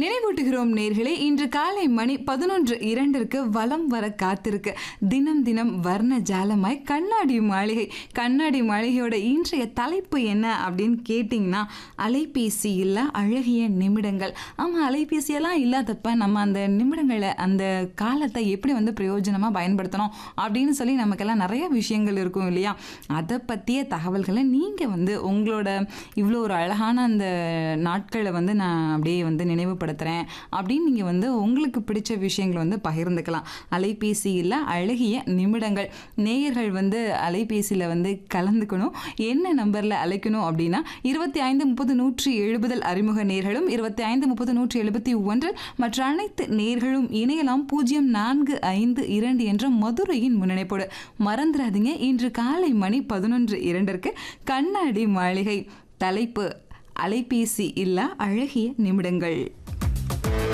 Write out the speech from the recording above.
நினைவூட்டுகிறோம் நேர்களே இன்று காலை மணி பதினொன்று இரண்டிற்கு வலம் வர காத்திருக்கு தினம் தினம் வர்ண ஜாலமாய் கண்ணாடி மாளிகை கண்ணாடி மாளிகையோட இன்றைய தலைப்பு என்ன அப்படின்னு கேட்டிங்கன்னா அலைபேசி இல்ல அழகிய நிமிடங்கள் ஆமாம் அலைபேசியெல்லாம் இல்லாதப்ப நம்ம அந்த நிமிடங்களை அந்த காலத்தை எப்படி வந்து பிரயோஜனமாக பயன்படுத்தணும் அப்படின்னு சொல்லி நமக்கெல்லாம் நிறைய விஷயங்கள் இருக்கும் இல்லையா அதை பற்றிய தகவல்களை நீங்கள் வந்து உங்களோட இவ்வளோ ஒரு அழகான அந்த நாட்களை வந்து நான் அப்படியே வந்து நினைவுபடுத்துகிறேன் அப்படின்னு நீங்கள் வந்து உங்களுக்கு பிடிச்ச விஷயங்களை வந்து பகிர்ந்துக்கலாம் அலைபேசியில் அழகிய நிமிடங்கள் நேயர்கள் வந்து அலைபேசியில் வந்து கலந்துக்கணும் என்ன நம்பரில் அழைக்கணும் அப்படின்னா இருபத்தி ஐந்து முப்பது நூற்றி எழுபதில் அறிமுக நேர்களும் இருபத்தி ஐந்து முப்பது நூற்றி எழுபத்தி ஒன்றில் மற்ற அனைத்து நேர்களும் இணையலாம் பூஜ்ஜியம் நான்கு ஐந்து இரண்டு என்ற மதுரையின் முன்னிணைப்போடு மறந்துடாதீங்க இன்று காலை மணி பதினொன்று இரண்டிற்கு கண்ணாடி மாளிகை தலைப்பு அலைபேசி இல்லா அழகிய நிமிடங்கள்